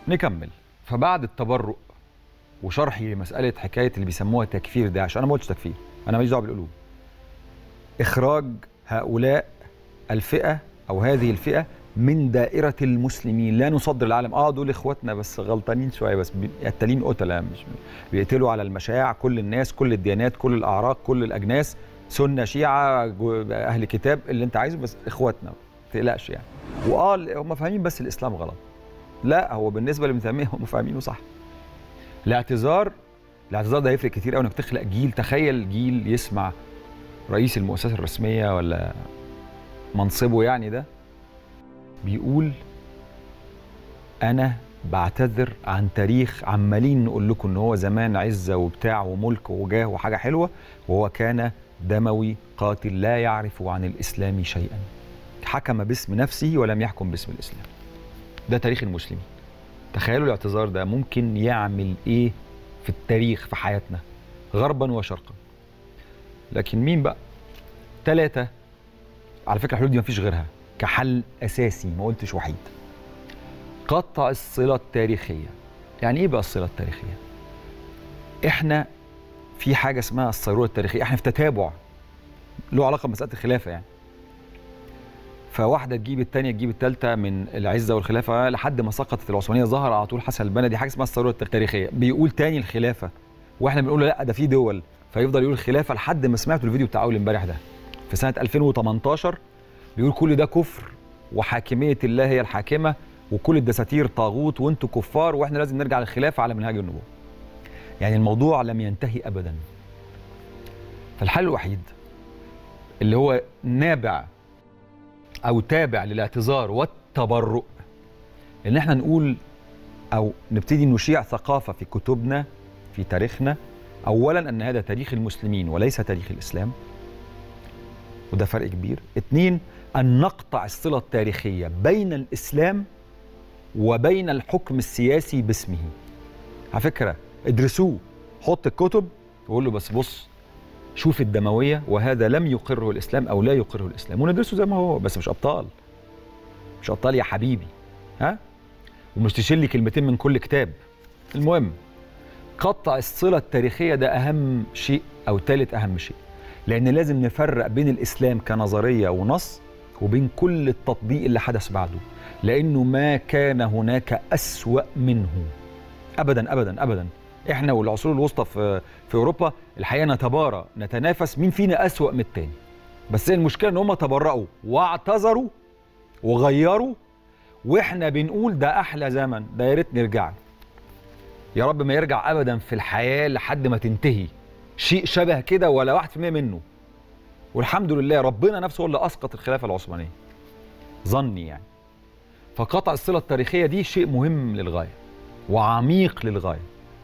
نكمل فبعد التبرؤ وشرحي لمساله حكايه اللي بيسموها تكفير داعش انا ما قلتش تكفير انا ماليش دعوه بالقلوب اخراج هؤلاء الفئه او هذه الفئه من دائره المسلمين لا نصدر العالم اه دول اخواتنا بس غلطانين شويه بس قتالين قتله مش بيقتلوا على المشاع كل الناس كل الديانات كل الاعراق كل الاجناس سنه شيعه جو- اهل كتاب اللي انت عايزه بس اخواتنا ما تقلقش يعني واه هم فاهمين بس الاسلام غلط لا هو بالنسبه لابن تيميه هم فاهمينه صح الاعتذار الاعتذار ده هيفرق كتير قوي انك تخلق جيل تخيل جيل يسمع رئيس المؤسسه الرسميه ولا منصبه يعني ده بيقول انا بعتذر عن تاريخ عمالين نقول لكم ان هو زمان عزه وبتاع وملك وجاه وحاجه حلوه وهو كان دموي قاتل لا يعرف عن الاسلام شيئا حكم باسم نفسه ولم يحكم باسم الاسلام ده تاريخ المسلمين تخيلوا الاعتذار ده ممكن يعمل ايه في التاريخ في حياتنا غربا وشرقا لكن مين بقى ثلاثة على فكرة الحلول دي مفيش غيرها كحل أساسي ما قلتش وحيد قطع الصلة التاريخية يعني إيه بقى الصلة التاريخية؟ إحنا في حاجة اسمها الصيرورة التاريخية إحنا في تتابع له علاقة بمسألة الخلافة يعني فواحدة تجيب التانية تجيب التالتة من العزة والخلافة لحد ما سقطت العثمانية ظهر على طول حسن البنا دي حاجة اسمها الصيرورة التاريخية بيقول تاني الخلافة واحنا بنقول له لا ده في دول فيفضل يقول الخلافة لحد ما سمعتوا الفيديو بتاع أول امبارح ده في سنة 2018 بيقول كل ده كفر وحاكمية الله هي الحاكمة وكل الدساتير طاغوت وانتوا كفار واحنا لازم نرجع للخلافة على منهاج النبوة يعني الموضوع لم ينتهي أبدا فالحل الوحيد اللي هو نابع أو تابع للاعتذار والتبرؤ إن احنا نقول أو نبتدي نشيع ثقافة في كتبنا في تاريخنا أولا أن هذا تاريخ المسلمين وليس تاريخ الإسلام وده فرق كبير اتنين أن نقطع الصلة التاريخية بين الإسلام وبين الحكم السياسي باسمه على فكرة ادرسوه حط الكتب وقول له بس بص شوف الدموية وهذا لم يقره الإسلام أو لا يقره الإسلام وندرسه زي ما هو بس مش أبطال مش أبطال يا حبيبي ها ومش تشيل لي كلمتين من كل كتاب المهم قطع الصلة التاريخية ده أهم شيء أو ثالث أهم شيء لأن لازم نفرق بين الإسلام كنظرية ونص وبين كل التطبيق اللي حدث بعده لأنه ما كان هناك أسوأ منه أبدا أبدا أبدا إحنا والعصور الوسطى في, في أوروبا الحقيقة نتبارى نتنافس مين فينا أسوأ من التاني بس هي المشكلة إن هم تبرأوا واعتذروا وغيروا وإحنا بنقول ده أحلى زمن ده يا ريت نرجع له يا رب ما يرجع ابدا في الحياه لحد ما تنتهي شيء شبه كده ولا واحد في المية منه والحمد لله ربنا نفسه هو اللي اسقط الخلافه العثمانيه ظني يعني فقطع الصله التاريخيه دي شيء مهم للغايه وعميق للغايه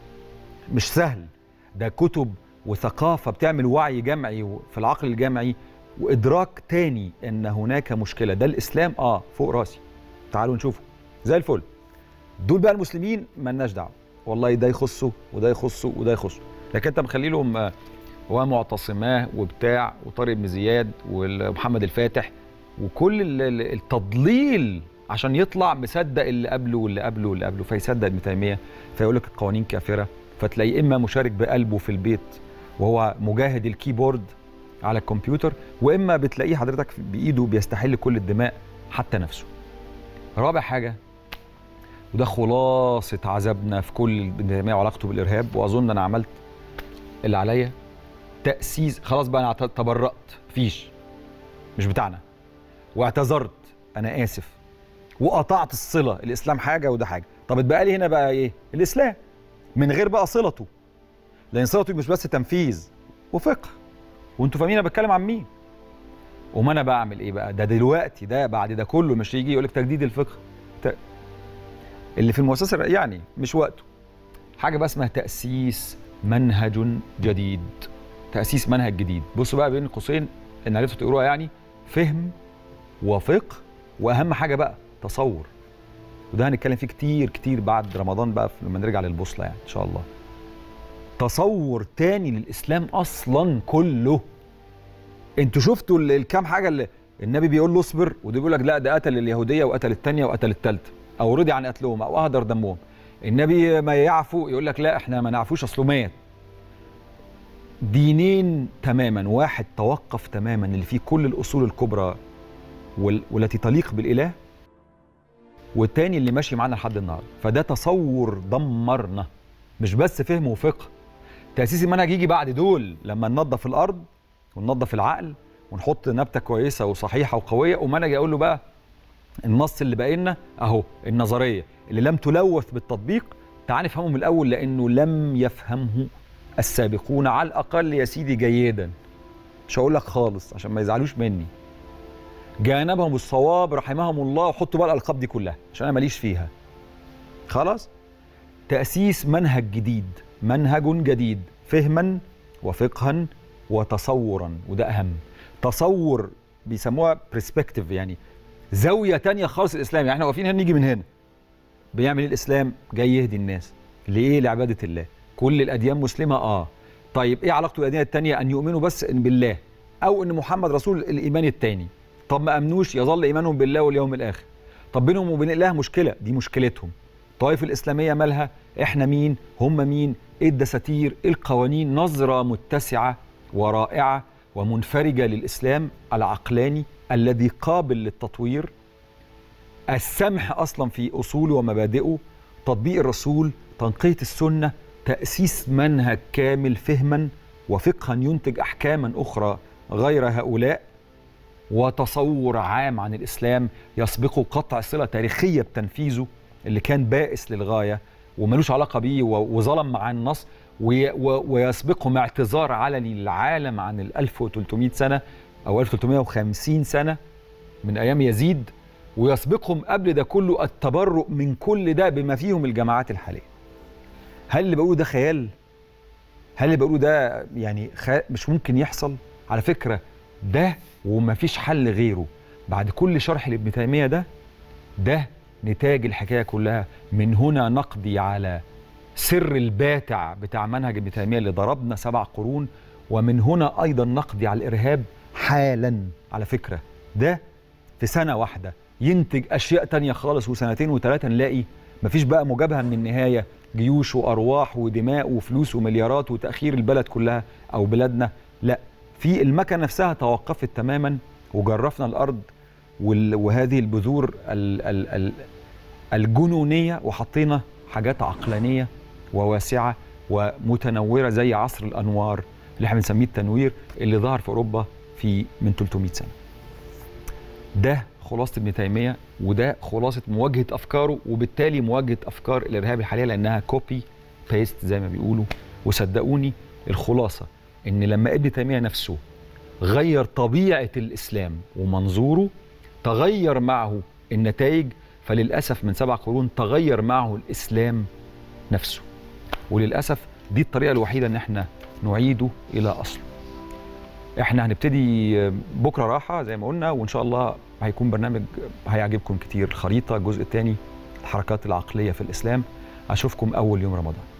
مش سهل ده كتب وثقافه بتعمل وعي جمعي في العقل الجمعي وادراك تاني ان هناك مشكله ده الاسلام اه فوق راسي تعالوا نشوفه زي الفل دول بقى المسلمين مالناش دعوه والله ده يخصه وده يخصه وده يخصه لكن انت مخلي لهم آه، ومعتصماه وبتاع وطارق بن زياد ومحمد الفاتح وكل ال- ال- التضليل عشان يطلع مصدق اللي قبله واللي قبله واللي قبله فيصدق ابن تيميه فيقول لك القوانين كافره فتلاقيه اما مشارك بقلبه في البيت وهو مجاهد الكيبورد على الكمبيوتر واما بتلاقيه حضرتك بايده بيستحل كل الدماء حتى نفسه رابع حاجه وده خلاصة عذابنا في كل ابن تيمية وعلاقته بالإرهاب وأظن أنا عملت اللي عليا تأسيس خلاص بقى أنا اعت- تبرأت فيش مش بتاعنا واعتذرت أنا آسف وقطعت الصلة الإسلام حاجة وده حاجة طب اتبقى لي هنا بقى إيه الإسلام من غير بقى صلته لأن صلته مش بس تنفيذ وفقه وانتوا فاهمين انا بتكلم عن مين وما انا بعمل ايه بقى ده دلوقتي ده بعد ده كله مش يجي يقول لك تجديد الفقه ت- اللي في المؤسسه الر- يعني مش وقته حاجه بقى اسمها تاسيس منهج جديد تاسيس منهج جديد بصوا بقى بين قوسين ان عرفتوا تقروها يعني فهم وفقه واهم حاجه بقى تصور وده هنتكلم فيه كتير كتير بعد رمضان بقى لما نرجع للبوصله يعني ان شاء الله تصور تاني للاسلام اصلا كله انتوا شفتوا ال- الكام حاجه اللي النبي بيقول له اصبر وده بيقول لك لا ده قتل اليهوديه وقتل الثانيه وقتل الثالثه او رضي عن قتلهم او اهدر دمهم النبي ما يعفو يقول لك لا احنا ما نعفوش اصله مات دينين تماما واحد توقف تماما اللي فيه كل الاصول الكبرى وال- والتي تليق بالاله والتاني اللي ماشي معانا لحد النهارده فده تصور دمرنا مش بس فهم وفقه تاسيس المنهج يجي بعد دول لما ننظف الارض وننظف العقل ونحط نبته كويسه وصحيحه وقويه ومنهج اقول له بقى النص اللي باقي لنا اهو النظريه اللي لم تلوث بالتطبيق تعال نفهمه من الاول لانه لم يفهمه السابقون على الاقل يا سيدي جيدا مش هقول لك خالص عشان ما يزعلوش مني جانبهم الصواب رحمهم الله وحطوا بقى الالقاب دي كلها عشان انا ماليش فيها خلاص تاسيس منهج جديد منهج جديد فهما وفقها وتصورا وده اهم تصور بيسموها برسبكتيف يعني زاويه تانية خالص الاسلام يعني احنا واقفين هنا نيجي من هنا بيعمل ايه الاسلام جاي يهدي الناس لايه لعباده الله كل الاديان مسلمه اه طيب ايه علاقته بالاديان التانية ان يؤمنوا بس ان بالله او ان محمد رسول الايمان التاني طب ما امنوش يظل ايمانهم بالله واليوم الاخر طب بينهم وبين الله مشكله دي مشكلتهم الطائفه الاسلاميه مالها احنا مين هم مين ايه الدساتير ايه القوانين نظره متسعه ورائعه ومنفرجه للاسلام العقلاني الذي قابل للتطوير السمح اصلا في اصوله ومبادئه تطبيق الرسول تنقيه السنه تاسيس منهج كامل فهما وفقها ينتج احكاما اخرى غير هؤلاء وتصور عام عن الاسلام يسبقه قطع صله تاريخيه بتنفيذه اللي كان بائس للغايه وملوش علاقه بيه و- وظلم مع النص وي- و- ويسبقهم اعتذار علني للعالم عن ال 1300 سنه او 1350 سنه من ايام يزيد ويسبقهم قبل ده كله التبرؤ من كل ده بما فيهم الجماعات الحاليه. هل اللي بقوله ده خيال؟ هل اللي بقوله ده يعني خ... مش ممكن يحصل؟ على فكره ده ومفيش حل غيره بعد كل شرح لابن تيميه ده ده نتاج الحكايه كلها من هنا نقضي على سر الباتع بتاع منهج ابن تيميه اللي ضربنا سبع قرون ومن هنا ايضا نقضي على الارهاب حالا على فكره ده في سنه واحده ينتج اشياء تانية خالص وسنتين وثلاثه نلاقي مفيش بقى مجابهه من النهايه جيوش وارواح ودماء وفلوس ومليارات وتاخير البلد كلها او بلادنا لا في المكنه نفسها توقفت تماما وجرفنا الارض وال- وهذه البذور ال- ال- ال- الجنونيه وحطينا حاجات عقلانيه وواسعه ومتنوره زي عصر الانوار اللي احنا بنسميه التنوير اللي ظهر في اوروبا في من 300 سنه. ده خلاصه ابن تيميه وده خلاصه مواجهه افكاره وبالتالي مواجهه افكار الارهاب الحاليه لانها كوبي بيست زي ما بيقولوا وصدقوني الخلاصه ان لما ابن تيميه نفسه غير طبيعه الاسلام ومنظوره تغير معه النتائج فللاسف من سبع قرون تغير معه الاسلام نفسه وللاسف دي الطريقه الوحيده ان احنا نعيده الى اصله احنا هنبتدي بكره راحه زي ما قلنا وان شاء الله هيكون برنامج هيعجبكم كتير الخريطه الجزء الثاني الحركات العقليه في الاسلام اشوفكم اول يوم رمضان